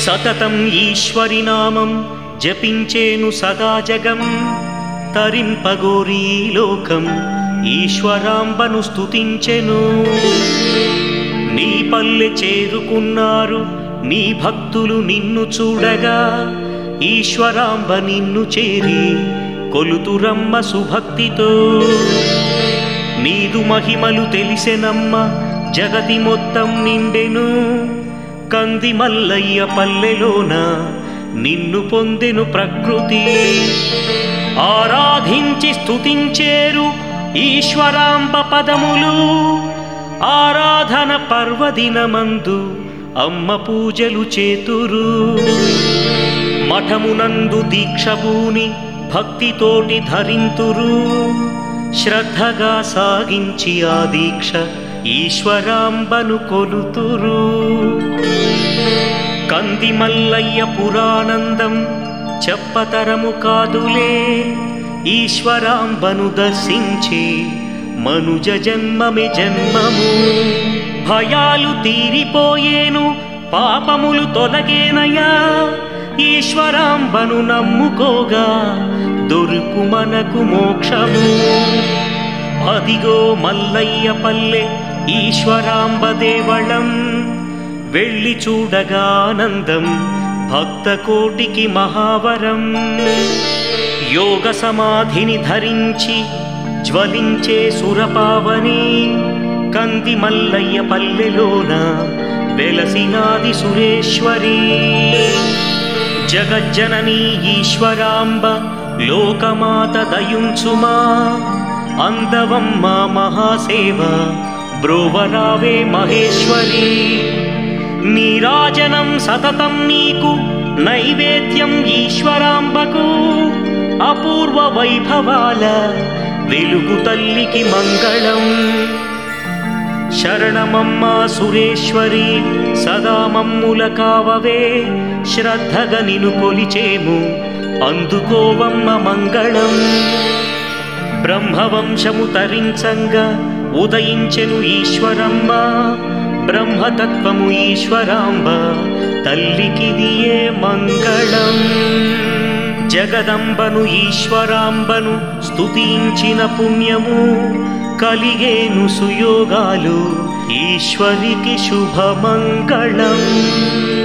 సతతం ఈశ్వరి నామం జపించేను సదా జగం తరింపగోరీ లోకం ఈశ్వరాంబను స్తుతించెను నీ పల్లె చేరుకున్నారు నీ భక్తులు నిన్ను చూడగా ఈశ్వరాంబ నిన్ను చేరి కొలుతురమ్మ సుభక్తితో నీదు మహిమలు తెలిసెనమ్మ జగతి మొత్తం నిండెను కంది మల్లయ్య పల్లెలోన నిన్ను పొందెను ప్రకృతి ఆరాధించి స్తుతించేరు ఈశ్వరాంబ పదములు ఆరాధన పర్వదినమందు అమ్మ పూజలు చేతురు మఠమునందు దీక్షభూని భక్తితోటి ధరింతురు శ్రద్ధగా సాగించి ఆ దీక్ష ఈశ్వరాంబను కొలుతురు కంది మల్లయ్య పురానందం చెప్పతరము కాదులే ఈశ్వరాంబను దర్శించి మనుజ జన్మమే జన్మము భయాలు తీరిపోయేను పాపములు తొలగేనయా ఈశ్వరాంబను నమ్ముకోగా దొరుకు మనకు మోక్షము అదిగో మల్లయ్య పల్లె ఈశ్వరాంబ దేవళం వెళ్ళి చూడగా ఆనందం భక్త కోటికి మహావరం యోగ సమాధిని ధరించి జ్వలించే సురపావని కంది మల్లయ్య పల్లెలోన వెలసినాది సురేశ్వరి జగజ్జననీ ఈశ్వరాంబ లోకమాత దయుంచుమా అందవమ్మ మహాసేవ బ్రోవరావే మహేశ్వరి నీరాజనం సతతం నీకు నైవేద్యం ఈశ్వరాంబకు అపూర్వ వైభవాల వెలుగు తల్లికి మంగళం శరణమమ్మ సురేశ్వరి సదా మమ్ముల కావవే శ్రద్ధగా నిను కొలిచేము అందుకోవమ్మ మంగళం బ్రహ్మవంశము తరించంగా ఉదయించెను ఈశ్వరమ్మ బ్రహ్మతత్వము ఈశ్వరాంబ తల్లికిదియే మంగళం జగదంబను ఈశ్వరాంబను స్తుతించిన పుణ్యము కలిగేను సుయోగాలు ఈశ్వరికి శుభమంగళం